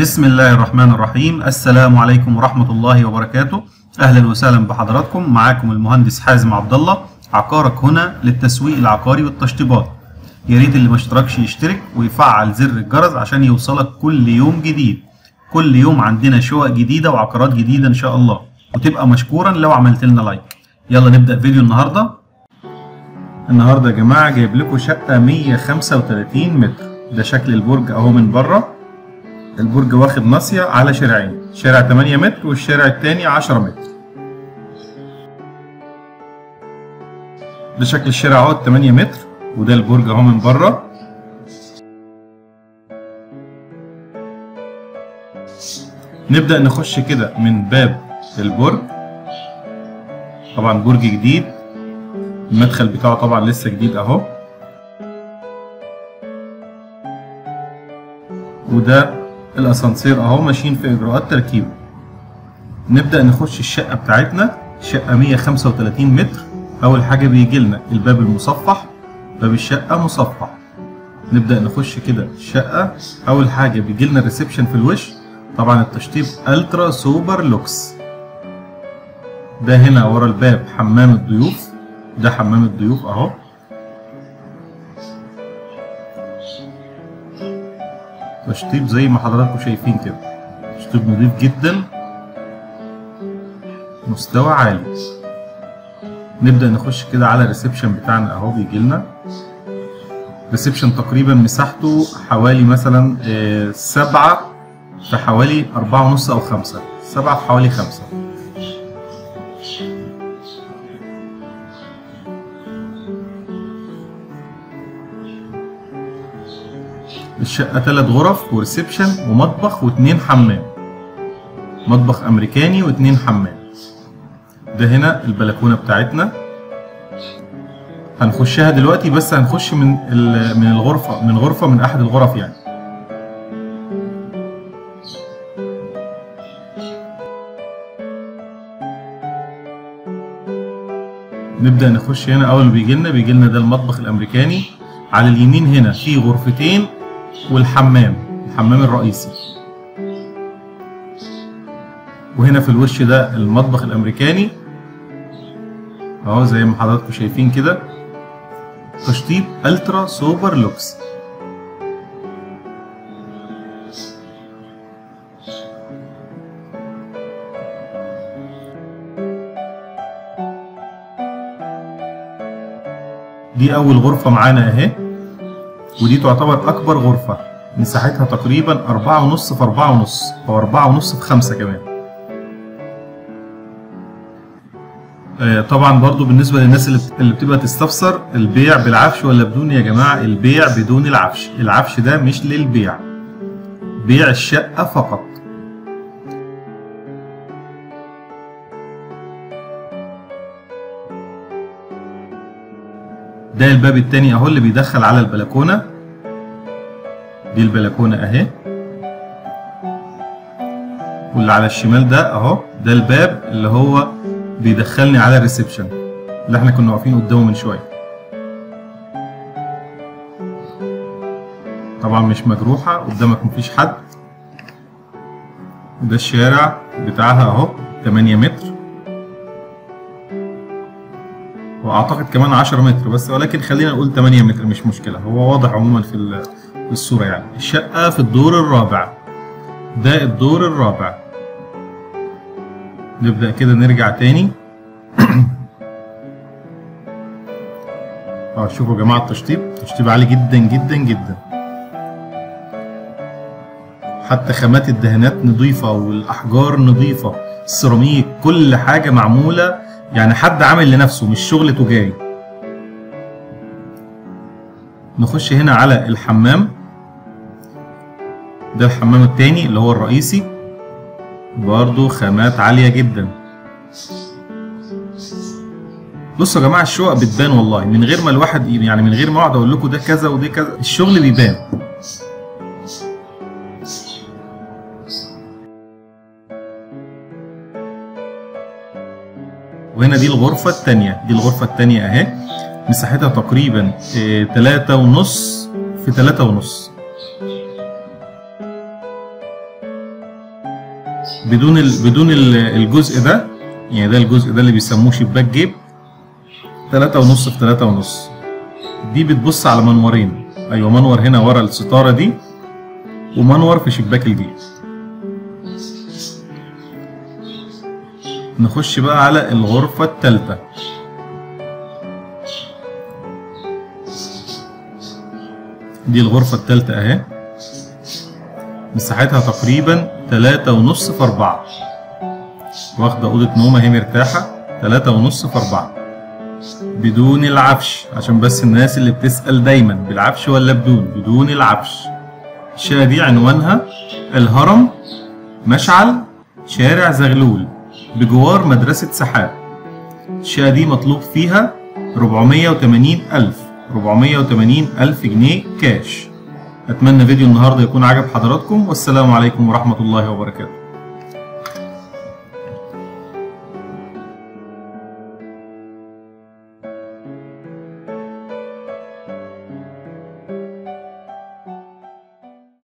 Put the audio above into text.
بسم الله الرحمن الرحيم السلام عليكم ورحمة الله وبركاته أهلا وسهلا بحضراتكم معاكم المهندس حازم عبد الله عقارك هنا للتسويق العقاري والتشطيبات يا ريت اللي ما اشتركش يشترك ويفعل زر الجرس عشان يوصلك كل يوم جديد كل يوم عندنا شقق جديدة وعقارات جديدة إن شاء الله وتبقى مشكورا لو عملت لنا لايك يلا نبدأ فيديو النهاردة النهاردة يا جماعة جايب لكم شقة 135 متر ده شكل البرج اهو من بره البرج واخد ناصية على شارعين شارع 8 متر والشارع التاني 10 متر ده شكل الشارع اهو 8 متر وده البرج اهو من بره نبدأ نخش كده من باب البرج طبعا برج جديد المدخل بتاعه طبعا لسه جديد اهو وده الاسانسير اهو ماشيين في اجراءات تركيبه نبدا نخش الشقه بتاعتنا شقه 135 متر اول حاجه بيجي لنا الباب المصفح باب الشقه مصفح نبدا نخش كده الشقه اول حاجه بيجي لنا الريسبشن في الوش طبعا التشطيب الترا سوبر لوكس ده هنا ورا الباب حمام الضيوف ده حمام الضيوف اهو تشطيب زي ما حضراتكم شايفين كده تشطيب نظيف جدا مستوى عالي نبدأ نخش كده على الريسبشن بتاعنا اهو بيجي لنا ريسبشن تقريبا مساحته حوالي مثلا آه سبعة في حوالي أربعة ونص أو خمسة سبعة في حوالي خمسة الشقة تلات غرف وريسبشن ومطبخ واتنين حمام مطبخ أمريكاني واتنين حمام ده هنا البلكونة بتاعتنا هنخشها دلوقتي بس هنخش من من الغرفة من غرفة من أحد الغرف يعني نبدأ نخش هنا أول ما بيجي لنا بيجي لنا ده المطبخ الأمريكاني على اليمين هنا في غرفتين والحمام الحمام الرئيسي وهنا في الوش ده المطبخ الامريكاني اهو زي ما حضراتكم شايفين كده تشطيب الترا سوبر لوكس دي اول غرفه معانا اهي ودي تعتبر أكبر غرفة مساحتها تقريبا أربعة ونص في أربعة ونص أو أربعة ونص في خمسة كمان آه طبعا برضو بالنسبة للناس اللي بتبقى تستفسر البيع بالعفش ولا بدون يا جماعة البيع بدون العفش العفش ده مش للبيع بيع الشقة فقط ده الباب التاني اهو اللي بيدخل على البلكونه دي البلكونه اهي واللي على الشمال ده اهو ده الباب اللي هو بيدخلني على الريسبشن اللي احنا كنا واقفين قدامه من شويه طبعا مش مجروحه قدامك مفيش حد ده الشارع بتاعها اهو 8 متر واعتقد كمان 10 متر بس ولكن خلينا نقول 8 متر مش مشكله هو واضح عموما في في الصوره يعني الشقه في الدور الرابع ده الدور الرابع نبدا كده نرجع تاني اه شوفوا يا جماعه التشطيب تشطيب عالي جدا جدا جدا حتى خامات الدهانات نظيفه والاحجار نظيفه السيراميك كل حاجه معموله يعني حد عامل لنفسه مش شغل تجاري نخش هنا على الحمام ده الحمام التاني اللي هو الرئيسي برضو خامات عالية جدا بصوا يا جماعة الشقق بتبان والله من غير ما الواحد يعني من غير ما اقعد اقول لكم ده كذا وده كذا الشغل بيبان وهنا دي الغرفة التانية دي الغرفة التانية اهي مساحتها تقريبا اه تلاتة ونص في تلاتة ونص بدون ال... بدون ال- الجزء ده يعني ده الجزء ده اللي بيسموه شباك جيب تلاتة ونص في تلاتة ونص دي بتبص على منورين ايوه منور هنا ورا الستارة دي ومنور في شباك الجيب نخش بقى على الغرفة التالتة دي الغرفة التالتة اهي مساحتها تقريبا تلاتة ونص في أربعة واخدة أوضة نوم اهي مرتاحة تلاتة ونص في أربعة بدون العفش عشان بس الناس اللي بتسأل دايما بالعفش ولا بدون بدون العفش الشقة دي عنوانها الهرم مشعل شارع زغلول بجوار مدرسة سحاب الشقة دي مطلوب فيها 480 ألف 480 ألف جنيه كاش أتمنى فيديو النهاردة يكون عجب حضراتكم والسلام عليكم ورحمة الله وبركاته